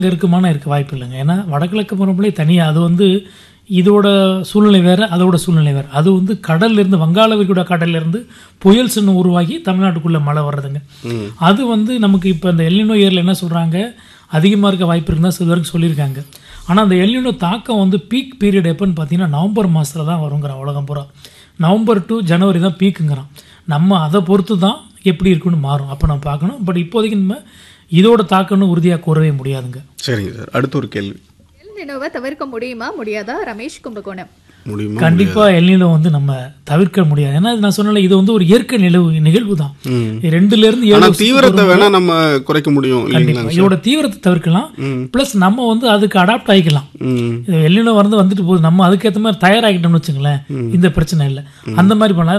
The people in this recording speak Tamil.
இருக்குமானா இருக்க வாய்ப்பு இல்லைங்க ஏன்னா வடகிழக்கு பருவமழை தனியாக அது வந்து இதோட சூழ்நிலை வேற அதோட சூழ்நிலை வேற அது வந்து கடல்ல இருந்து வங்காள விரிகுடா கடல்ல இருந்து புயல் சின்னம் உருவாகி தமிழ்நாட்டுக்குள்ள மழை வர்றதுங்க அது வந்து நமக்கு இப்போ இந்த எல்லினோ இயரில் என்ன சொல்றாங்க அதிகமாக இருக்க வாய்ப்பு இருந்தால் சில வரைக்கும் சொல்லியிருக்காங்க ஆனால் அந்த எல்லினோ தாக்கம் வந்து பீக் பீரியட் எப்போன்னு பார்த்தீங்கன்னா நவம்பர் மாதத்தில் தான் வருங்கிறான் உலகம் பூரா நவம்பர் டு ஜனவரி தான் பீக்குங்கிறான் நம்ம அதை பொறுத்து தான் எப்படி இருக்குன்னு மாறும் அப்போ நம்ம பார்க்கணும் பட் இப்போதைக்கு நம்ம இதோட தாக்கம்னு உறுதியாக கூறவே முடியாதுங்க சரிங்க சார் அடுத்த ஒரு கேள்வி எல் நினோவை தவிர்க்க முடியுமா முடியாதா ரமேஷ் கும்பகோணம் முடியுமா கண்டிப்பா எல்நிலோ வந்து நம்ம தவிர்க்க முடியாது ஏன்னா இது நான் சொன்னல இது வந்து ஒரு இயற்கை நிலவு நிகழ்வு தான் இது ரெண்டுல இருந்து ஏழு ஆனா வருஷத்துக்கு தீவிரத்தை ஒரு வேணா நம்ம குறைக்க முடியும் கண்டிப்பா இல்லைங்களா இதோட தீவிரத்தை தவிர்க்கலாம் பிளஸ் நம்ம வந்து அதுக்கு அடாப்ட் ஆகிக்கலாம் ம் இது எல்நிலோ வந்து வந்துட்டு போகுது நம்ம அதுக்கேற்ற மாதிரி தயாராகிட்டோம்னு வச்சுங்களேன் இந்த பிரச்சனை இல்லை அந்த மாதிரி பண்ணலாம்